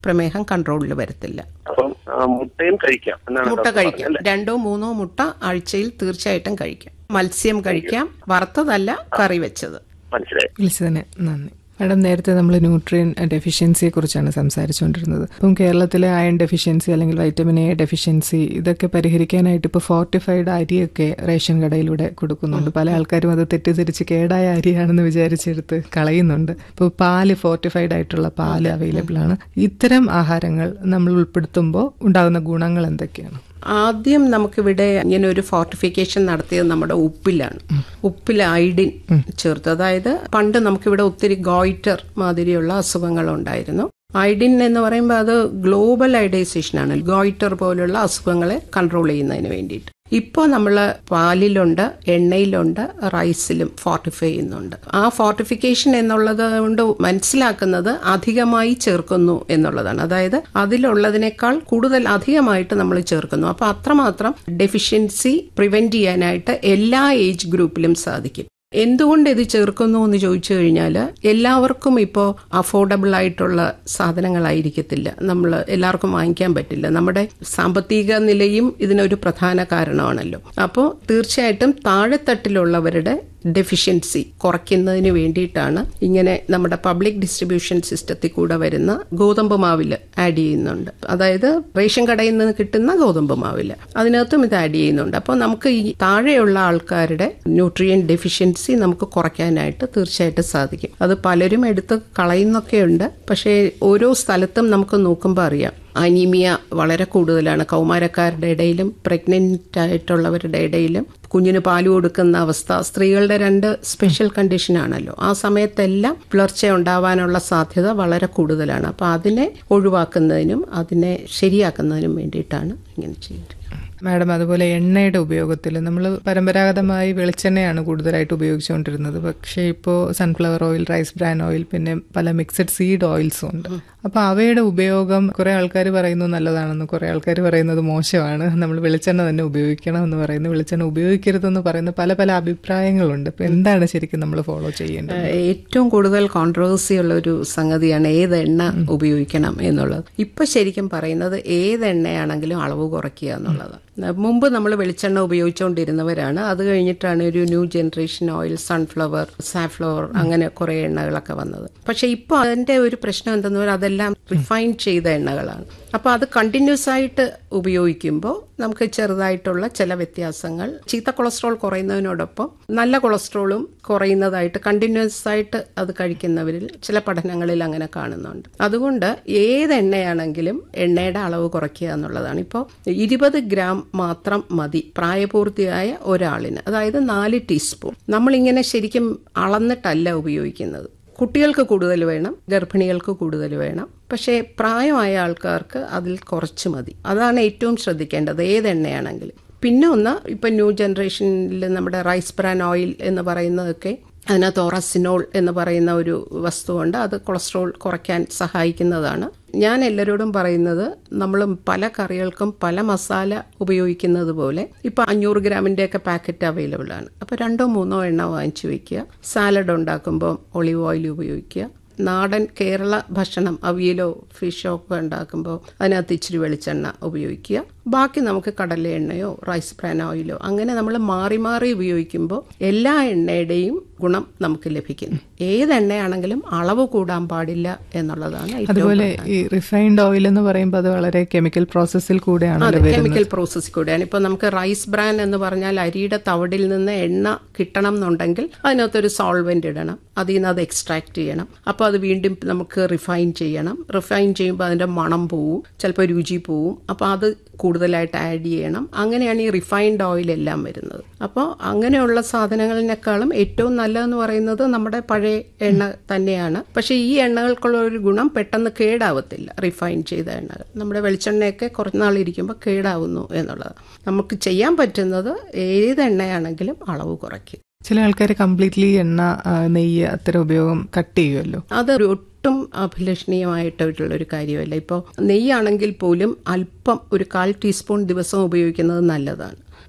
പ്രമേഹം കൺട്രോളിൽ വരത്തില്ല അപ്പം ആ, മുട്ടയും കഴിക്കാം എന്നാണ് മുട്ട ഡോക്ടർ കഴിക്കാം പറഞ്ഞത്, അല്ലേ? രണ്ടോ മൂന്നോ മുട്ട ആഴ്ചയിൽ തീർച്ചയായിട്ടും കഴിക്കാം മത്സ്യം കഴിക്കാം വറുത്തതല്ല കറി വെച്ചത് മനസ്സിലായി വിളിച്ചതിന് നന്ദി മാഡം നേരത്തെ നമ്മൾ ന്യൂട്രിയൻ ഡെഫിഷ്യൻസിയെ കുറിച്ചാണ് സംസാരിച്ചുകൊണ്ടിരുന്നത് ഇപ്പം കേരളത്തിലെ അയൺ ഡെഫിഷ്യൻസി അല്ലെങ്കിൽ വൈറ്റമിൻ എ ഡെഫിഷ്യൻസി ഇതൊക്കെ പരിഹരിക്കാനായിട്ട് ഇപ്പോൾ ഫോർട്ടിഫൈഡ് അരിയൊക്കെ റേഷൻ കടയിലൂടെ കൊടുക്കുന്നുണ്ട് പല ആൾക്കാരും അത് തെറ്റിദ്ധരിച്ച് കേടായ അരിയാണെന്ന് വിചാരിച്ചെടുത്ത് കളയുന്നുണ്ട് ഇപ്പോൾ പാല് ഫോർട്ടിഫൈഡ് ആയിട്ടുള്ള പാല് അവൈലബിൾ ആണ് ഇത്തരം ആഹാരങ്ങൾ നമ്മൾ ഉൾപ്പെടുത്തുമ്പോൾ ഉണ്ടാകുന്ന ഗുണങ്ങൾ എന്തൊക്കെയാണ് ആദ്യം നമുക്കിവിടെ ഇങ്ങനെ ഒരു ഫോർട്ടിഫിക്കേഷൻ നടത്തിയത് നമ്മുടെ ഉപ്പിലാണ് ഉപ്പിൽ ഐഡിൻ ചേർത്ത് അതായത് പണ്ട് നമുക്കിവിടെ ഒത്തിരി ഗോയിറ്റർ മാതിരിയുള്ള അസുഖങ്ങൾ ഉണ്ടായിരുന്നു ഐഡിൻ എന്ന് പറയുമ്പോൾ അത് ഗ്ലോബൽ ഐഡൈസേഷനാണ് ഗോയിറ്റർ പോലുള്ള അസുഖങ്ങളെ കൺട്രോൾ ചെയ്യുന്നതിന് വേണ്ടിയിട്ട് ഇപ്പോൾ നമ്മൾ പാലിലുണ്ട് എണ്ണയിലുണ്ട് റൈസിലും ഫോർട്ടിഫൈ ചെയ്യുന്നുണ്ട് ആ ഫോർട്ടിഫിക്കേഷൻ എന്നുള്ളത് കൊണ്ട് മനസ്സിലാക്കുന്നത് അധികമായി ചേർക്കുന്നു എന്നുള്ളതാണ് അതായത് അതിലുള്ളതിനേക്കാൾ കൂടുതൽ അധികമായിട്ട് നമ്മൾ ചേർക്കുന്നു അപ്പോൾ അത്രമാത്രം ഡെഫിഷ്യൻസി പ്രിവെന്റ് ചെയ്യാനായിട്ട് എല്ലാ ഏജ് ഗ്രൂപ്പിലും സാധിക്കും എന്തുകൊണ്ട് ഇത് ചേർക്കുന്നു എന്ന് ചോദിച്ചു കഴിഞ്ഞാൽ എല്ലാവർക്കും ഇപ്പോൾ അഫോർഡബിൾ ആയിട്ടുള്ള സാധനങ്ങളായിരിക്കത്തില്ല നമ്മൾ എല്ലാവർക്കും വാങ്ങിക്കാൻ പറ്റില്ല നമ്മുടെ സാമ്പത്തിക നിലയും ഇതിനൊരു പ്രധാന കാരണമാണല്ലോ അപ്പോൾ തീർച്ചയായിട്ടും താഴെത്തട്ടിലുള്ളവരുടെ ഡെഫിഷ്യൻസി കുറയ്ക്കുന്നതിന് വേണ്ടിയിട്ടാണ് ഇങ്ങനെ നമ്മുടെ പബ്ലിക് ഡിസ്ട്രിബ്യൂഷൻ സിസ്റ്റത്തിൽ കൂടെ വരുന്ന ഗോതമ്പ് മാവിൽ ആഡ് ചെയ്യുന്നുണ്ട് അതായത് റേഷൻ കടയിൽ നിന്ന് കിട്ടുന്ന ഗോതമ്പ് മാവിൽ അതിനകത്തും ഇത് ആഡ് ചെയ്യുന്നുണ്ട് അപ്പോൾ നമുക്ക് ഈ താഴെയുള്ള ആൾക്കാരുടെ ന്യൂട്രിയൻ ഡെഫിഷ്യൻസി നമുക്ക് കുറയ്ക്കാനായിട്ട് തീർച്ചയായിട്ടും സാധിക്കും അത് പലരും എടുത്ത് കളയുന്നൊക്കെയുണ്ട് പക്ഷേ ഓരോ സ്ഥലത്തും നമുക്ക് നോക്കുമ്പോൾ അറിയാം അനീമിയ വളരെ കൂടുതലാണ് കൗമാരക്കാരുടെ ഇടയിലും പ്രഗ്നന്റ് ആയിട്ടുള്ളവരുടെ ഇടയിലും കുഞ്ഞിന് പാല് കൊടുക്കുന്ന അവസ്ഥ സ്ത്രീകളുടെ രണ്ട് സ്പെഷ്യൽ കണ്ടീഷൻ ആണല്ലോ ആ സമയത്തെല്ലാം പുലർച്ചെ ഉണ്ടാവാനുള്ള സാധ്യത വളരെ കൂടുതലാണ് അപ്പോൾ അതിനെ ഒഴിവാക്കുന്നതിനും അതിനെ ശരിയാക്കുന്നതിനും വേണ്ടിയിട്ടാണ് ഇങ്ങനെ ചെയ്യുന്നത് മാഡം അതുപോലെ എണ്ണയുടെ ഉപയോഗത്തിൽ നമ്മൾ പരമ്പരാഗതമായി വെളിച്ചെണ്ണയാണ് കൂടുതലായിട്ട് ഉപയോഗിച്ചുകൊണ്ടിരുന്നത് പക്ഷേ ഇപ്പോൾ sunflower oil rice bran oil പിന്നെ പല മിക്സഡ് സീഡ് ഓയിൽസും ഉണ്ട് അപ്പോൾ അവയുടെ ഉപയോഗം കുറേ ആൾക്കാർ പറയുന്നു നല്ലതാണെന്ന് കുറേ ആൾക്കാർ പറയുന്നത് മോശമാണ് നമ്മൾ വെളിച്ചെണ്ണ തന്നെ ഉപയോഗിക്കണം എന്ന് പറയുന്നു വെളിച്ചെണ്ണ ഉപയോഗിക്കരുതെന്ന് പറയുന്ന പല പല അഭിപ്രായങ്ങളുണ്ട് അപ്പോൾ എന്താണ് ശരിക്കും നമ്മൾ ഫോളോ ചെയ്യേണ്ടത് ഏറ്റവും കൂടുതൽ കോൺട്രവേഴ്സി ഉള്ള ഒരു സംഗതിയാണ് ഏത് എണ്ണ ഉപയോഗിക്കണം എന്നുള്ളത് ഇപ്പൊ ശരിക്കും പറയുന്നത് ഏത് എണ്ണയാണെങ്കിലും അളവ് കുറയ്ക്കുക എന്നുള്ളതാണ് മുമ്പ് നമ്മൾ വെളിച്ചെണ്ണ ഉപയോഗിച്ചുകൊണ്ടിരുന്നവരാണ് അത് കഴിഞ്ഞിട്ടാണ് ഒരു new generation oil sunflower safflower അങ്ങനെ കുറെ എണ്ണകളൊക്കെ വന്നത് പക്ഷെ ഇപ്പോൾ അതിന്റെ ഒരു പ്രശ്നം എന്തെന്ന് പറഞ്ഞാൽ അതെല്ലാം റിഫൈൻ ചെയ്ത എണ്ണകളാണ് അപ്പോൾ അത് കണ്ടിന്യൂസ് ആയിട്ട് ഉപയോഗിക്കുമ്പോൾ നമുക്ക് ചെറുതായിട്ടുള്ള ചില വ്യത്യാസങ്ങൾ ചീത്ത കൊളസ്ട്രോൾ കുറയുന്നതിനോടൊപ്പം നല്ല കൊളസ്ട്രോളും കുറയുന്നതായിട്ട് കണ്ടിന്യൂസ് ആയിട്ട് അത് കഴിക്കുന്നവരിൽ ചില പഠനങ്ങളിൽ അങ്ങനെ കാണുന്നുണ്ട് അതുകൊണ്ട് ഏത് എണ്ണയാണെങ്കിലും എണ്ണയുടെ അളവ് കുറയ്ക്കുക എന്നുള്ളതാണ് ഇപ്പോൾ ഇരുപത് ഗ്രാം മാത്രം മതി പ്രായപൂർത്തിയായ ഒരാളിന് അതായത് നാല് ടീസ്പൂൺ നമ്മളിങ്ങനെ ശരിക്കും അളന്നിട്ടല്ല ഉപയോഗിക്കുന്നത് കുട്ടികൾക്ക് കൂടുതൽ വേണം ഗർഭിണികൾക്ക് കൂടുതൽ വേണം പക്ഷേ പ്രായമായ ആൾക്കാർക്ക് അതിൽ കുറച്ച് മതി അതാണ് ഏറ്റവും ശ്രദ്ധിക്കേണ്ടത് ഏത് എണ്ണയാണെങ്കിലും പിന്നെ ഒന്ന് ഇപ്പം ന്യൂ ജനറേഷനിൽ നമ്മുടെ റൈസ് ബ്രാൻ ഓയിൽ എന്ന് പറയുന്നതൊക്കെ അതിനകത്ത് ഒറസിനോൾ എന്ന് പറയുന്ന ഒരു വസ്തുവുണ്ട് അത് കൊളസ്ട്രോൾ കുറയ്ക്കാൻ സഹായിക്കുന്നതാണ് ഞാൻ എല്ലാവരോടും പറയുന്നത് നമ്മൾ പല കറികൾക്കും പല മസാല ഉപയോഗിക്കുന്നത് പോലെ ഇപ്പം അഞ്ഞൂറ് ഗ്രാമിൻ്റെ ഒക്കെ പാക്കറ്റ് അവൈലബിൾ ആണ് അപ്പോൾ രണ്ടോ മൂന്നോ എണ്ണ വാങ്ങിച്ചു വെക്കുക സാലഡ് ഉണ്ടാക്കുമ്പോൾ ഒളിവ് ഓയിൽ ഉപയോഗിക്കുക നാടൻ കേരള ഭക്ഷണം അവിയലോ ഫിഷോ ഒക്കെ ഉണ്ടാക്കുമ്പോൾ അതിനകത്ത് ഇച്ചിരി വെളിച്ചെണ്ണ ഉപയോഗിക്കുക ബാക്കി നമുക്ക് കടല എണ്ണയോ റൈസ് ബ്രാൻ ഓയിലോ അങ്ങനെ നമ്മൾ മാറി മാറി ഉപയോഗിക്കുമ്പോൾ എല്ലാ എണ്ണയുടെയും ഗുണം നമുക്ക് ലഭിക്കുന്നു ഏത് എണ്ണയാണെങ്കിലും അളവ് കൂടാൻ പാടില്ല എന്നുള്ളതാണ് ഏറ്റവും അതുപോലെ ഈ റിഫൈൻഡ് ഓയിൽ എന്ന് പറയുമ്പോൾ അത് വളരെ കെമിക്കൽ പ്രോസസ്സിൽ കൂടെയാണല്ലോ അതെ വരുന്നത് കെമിക്കൽ പ്രോസസ് കൂടെയാണ് ഇപ്പോൾ നമുക്ക് റൈസ് ബ്രാൻ എന്ന് പറഞ്ഞാൽ അരിയുടെ തവിടിൽ നിന്ന് എണ്ണ കിട്ടണം എന്നുണ്ടെങ്കിൽ അതിനകത്തൊരു സോൾവെന്റ് ഇടണം അതിൽ നിന്ന് അത് എക്സ്ട്രാക്ട് ചെയ്യണം അപ്പോൾ അത് വീണ്ടും നമുക്ക് റിഫൈൻ ചെയ്യണം റിഫൈൻ ചെയ്യുമ്പോൾ അതിൻ്റെ മണം പോവും ചിലപ്പോൾ രുചി പോവും അപ്പോൾ അത് കൂടുതലായിട്ട് ആഡ് ചെയ്യണം അങ്ങനെയാണ് ഈ റിഫൈൻഡ് ഓയിൽ എല്ലാം വരുന്നത് അപ്പോൾ അങ്ങനെയുള്ള സാധനങ്ങളിനേക്കാളും ഏറ്റവും നല്ലതെന്ന് പറയുന്നത് നമ്മുടെ പഴയ എണ്ണ തന്നെയാണ് പക്ഷേ ഈ എണ്ണകൾക്കുള്ള ഒരു ഗുണം പെട്ടെന്ന് കേടാവത്തില്ല റിഫൈൻ ചെയ്ത എണ്ണകൾ നമ്മുടെ വെളിച്ചെണ്ണയൊക്കെ കുറച്ച് നാൾ ഇരിക്കുമ്പോൾ കേടാവുന്നു എന്നുള്ളത് നമുക്ക് ചെയ്യാൻ പറ്റുന്നത് ഏത് എണ്ണയാണെങ്കിലും അളവ് കുറയ്ക്കും ചില ആൾക്കാർ കംപ്ലീറ്റ്ലി എണ്ണ ആ, നെയ്യ് അത്തരം ഉപയോഗം കട്ട് ചെയ്യുമല്ലോ അത് ഒരു ഒട്ടും അഭിലഷണീയമായിട്ടുള്ള ഒരു കാര്യമല്ല ഇപ്പോൾ നെയ്യാണെങ്കിൽ പോലും അല്പം ഒരു കാൽ ടീസ്പൂൺ ദിവസം ഉപയോഗിക്കുന്നത് നല്ലതാണ്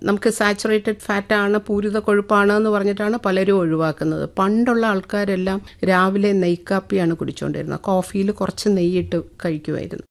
നമുക്ക് സാച്ചുറേറ്റഡ് ഫാറ്റ് ആണ് പൂരിത കൊഴുപ്പാണ് എന്ന് പറഞ്ഞിട്ടാണ് പലരും ഒഴിവാക്കുന്നത് പണ്ടുള്ള ആൾക്കാരെല്ലാം രാവിലെ നെയ്ക്കാപ്പിയാണ് കുടിച്ചുകൊണ്ടിരുന്നത് കോഫിയിൽ കുറച്ച് നെയ്യിട്ട് കഴിക്കുമായിരുന്നു